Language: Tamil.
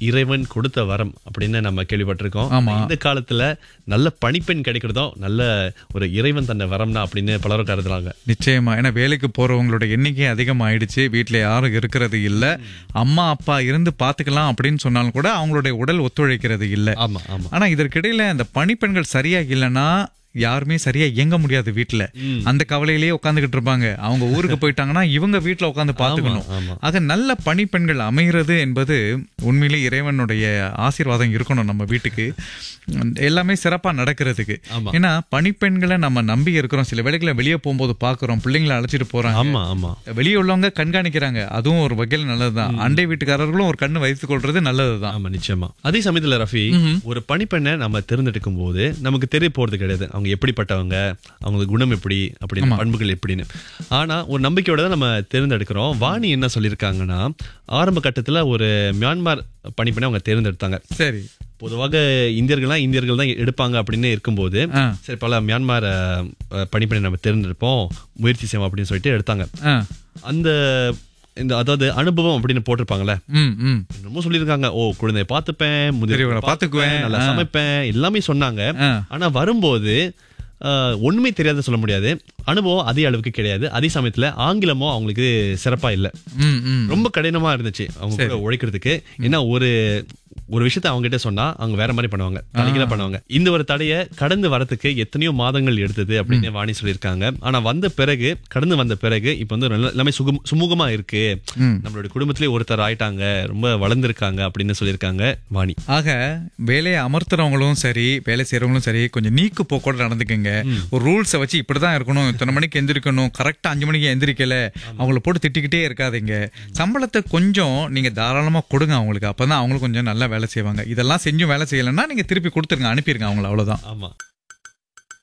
இறைவன் கொடுத்த வரம் அப்படின்னு நம்ம கேள்விப்பட்டிருக்கோம் ஆமா. இந்த காலத்துல நல்ல பணிப்பெண் கிடைக்கிறதும் நல்ல ஒரு இறைவன் தந்த வரம்னா அப்படின்னு பலரும் கருதுறாங்க நிச்சயமா ஏன்னா வேலைக்கு போறவங்களோட எண்ணிக்கை அதிகமாயிடுச்சு வீட்ல யாரும் இருக்கிறது இல்ல அம்மா அப்பா இருந்து பாத்துக்கலாம் அப்படின்னு சொன்னாலும் கூட அவங்களுடைய உடல் ஒத்துழைக்கிறது இல்ல ஆமா ஆமா ஆனா இதற்கிடையில அந்த பணிப்பெண்கள் சரியா இல்லைன்னா யாருமே சரியா இயங்க முடியாது வீட்ல அந்த கவலையிலேயே உட்காந்துக்கிட்டு இருப்பாங்க அவங்க ஊருக்கு போயிட்டாங்கன்னா இவங்க வீட்ல உட்காந்து பாத்துக்கணும் ஆமா. ஆக நல்ல பணிப்பெண்கள் அமைகிறது என்பது உண்மையிலே இறைவனுடைய ஆசீர்வாதம் இருக்கணும் நம்ம வீட்டுக்கு எல்லாமே சிறப்பா நடக்கிறதுக்கு ஆமா. ஏன்னா பணிப்பெண்களை நம்ம நம்பி இருக்கிறோம் சில வேளைகளை வெளியே போகும்போது பாக்குறோம் பிள்ளைங்களை அழைச்சிட்டு போறாங்க ஆமா ஆமா வெளியே உள்ளவங்க கண்காணிக்கிறாங்க அதுவும் ஒரு வகையில் நல்லதுதான் அண்டை வீட்டுக்காரர்களும் ஒரு கண்ணு வைத்துக் கொள்றது நல்லதுதான் ஆமா நிச்சயமா அதே சமயத்துல ரஃபி ஒரு பணிப்பெண்ணை நம்ம தேர்ந்தெடுக்கும் போது நமக்கு தெரிய போறது கிடையாது அவங்க எப்படிப்பட்டவங்க அவங்க குணம் எப்படி அப்படின்னு பண்புகள் எப்படின்னு ஆனா ஒரு நம்பிக்கையோட தான் நம்ம தேர்ந்தெடுக்கிறோம் வாணி என்ன சொல்லியிருக்காங்கன்னா ஆரம்ப கட்டத்துல ஒரு மியான்மர் பணிப்பெண்ணை அவங்க தேர்ந்தெடுத்தாங்க சரி பொதுவாக இந்தியர்கள்லாம் இந்தியர்கள் தான் எடுப்பாங்க அப்படின்னு இருக்கும்போது ஆ. சரி பல மியான்மர் அஹ், பணிப்பெண்ணை நம்ம தேர்ந்தெடுப்போம் முயற்சி செய்வோம் அப்படின்னு சொல்லிட்டு எடுத்தாங்க ஆ. அந்த இந்த அதாவது அனுபவம் அப்படின்னு போட்டிருப்பாங்கல்ல ம் ம் என்னமோ சொல்லியிருக்காங்க ஓ குழந்தைய பார்த்துப்பேன் முதியவரை பெரியவரை பார்த்துக்குவேன். நல்லா ஆ. சமைப்பேன் எல்லாமே சொன்னாங்க ஆ. ஆனா வரும்போது ஆஹ், ஒண்ணுமே தெரியாத சொல்ல முடியாது அனுபவம் அதே அளவுக்கு கிடையாது அதே சமயத்துல ஆங்கிலமும் அவங்களுக்கு சிறப்பா இல்ல ம் ம் ரொம்ப கடினமா இருந்துச்சு அவங்க கூட உழைக்கிறதுக்கு ஏன்னா ஒரு ஒரு விஷயத்த அவங்க கிட்ட சொன்னா அவங்க வேற மாதிரி பண்ணுவாங்க தலைகீழா பண்ணுவாங்க இந்த ஒரு தடையை கடந்து வரதுக்கு எத்தனையோ மாதங்கள் எடுத்தது அப்படின்னு வாணி சொல்லியிருக்காங்க ஆனா வந்த பிறகு கடந்து வந்த பிறகு இப்ப வந்து நல்ல- எல்லாமே சுகம் சுமூகமா இருக்கு நம்மளுடைய குடும்பத்திலே ஒருத்தர் ஆயிட்டாங்க ரொம்ப வளர்ந்திருக்காங்க அப்படின்னு சொல்லியிருக்காங்க வாணி ஆக வேலையை அமர்த்துறவங்களும் சரி வேலை செய்யறவங்களும் சரி கொஞ்சம் நீக்கு போக்கோட நடந்துக்கங்க ஒரு ரூல்ஸை வச்சு இப்படிதான் இருக்கணும் இத்தனை மணிக்கு எந்திரிக்கணும் கரெக்டா அஞ்சு மணிக்கு எந்திரிக்கல அவங்கள போட்டு திட்டிக்கிட்டே இருக்காதீங்க சம்பளத்தை கொஞ்சம் நீங்க தாராளமா கொடுங்க அவங்களுக்கு அப்பதான் அவங்களும் கொஞ்சம் நல்லா வேலை செய்வாங்க இதெல்லாம் செஞ்சும் வேலை செய்யலைன்னா நீங்க திருப்பி கொடுத்துருங்க அனுப்பிடுங்க அவங்கள அவ்வளவுதான் ஆமா